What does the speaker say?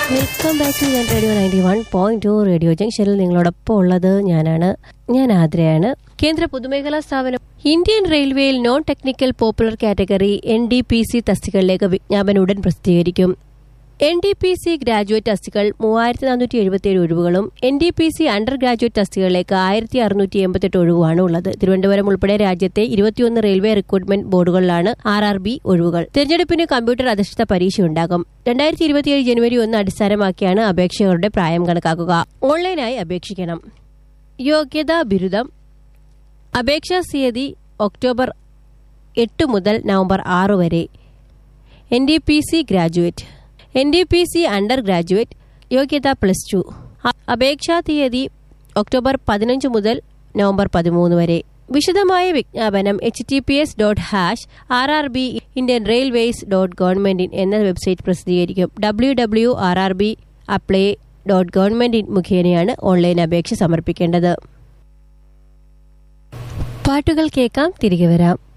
welcome back to ഞാൻ radio ninety one point two radio ജംഗ്ഷനിൽ നിങ്ങളോടൊപ്പം ഉള്ളത് ഞാനാണ് ഞാൻ ആദ്രയാണ് കേന്ദ്ര പൊതുമേഖലാ സ്ഥാപനം ഇന്ത്യൻ റെയിൽവേയിൽ non technical popular category N D P C തസ്തികകളിലേക്ക് വിജ്ഞാപനം ഉടൻ പ്രസിദ്ധീകരിക്കും N D P C graduate തസ്തികൾ മൂവായിരത്തി നാനൂറ്റി എഴുപത്തിയേഴ് ഒഴിവുകളും N D P C under graduate തസ്തികകളിലേക്ക് ആയിരത്തി അറുന്നൂറ്റി എൺപത്തെട്ട് ഒഴിവുമാണ് ഉള്ളത് തിരുവനന്തപുരം ഉൾപ്പെടെ രാജ്യത്തെ ഇരുപത്തിയൊന്ന് റെയിൽവേ റിക്രൂട്ട്മെന്റ് ബോർഡുകളിലാണ് ആർ ആർ ബി ഒഴിവുകൾ തിരഞ്ഞെടുപ്പിന് കമ്പ്യൂട്ടർ അധിഷ്ഠിത പരീക്ഷയുണ്ടാകും രണ്ടായിരത്തി ഇരുപത്തിയേഴ് ജനുവരി ഒന്ന് അടിസ്ഥാനമാക്കിയാണ് അപേക്ഷകരുടെ പ്രായം കണക്കാക്കുക ഓൺലൈനായി അപേക്ഷിക്കണം യോഗ്യതാ ബിരുദം അപേക്ഷാ തീയതി ഒക്ടോബർ എട്ട് മുതൽ നവംബർ ആറ് വരെ N D P C graduate N D P C under graduate യോഗ്യത പ്ലസ് ടു അപേക്ഷാ തീയതി ഒക്ടോബർ പതിനഞ്ച് മുതൽ നവംബർ പതിമൂന്ന് വരെ വിശദമായ വിജ്ഞാപനം H T P S dot hash R R B Indian railways dot government എന്ന വെബ്സൈറ്റ് പ്രസിദ്ധീകരിക്കും W W R R B apply dot government മുഖേനയാണ് ഓൺലൈൻ അപേക്ഷ സമർപ്പിക്കേണ്ടത് പാട്ടുകൾ കേൾക്കാം തിരികെ വരാം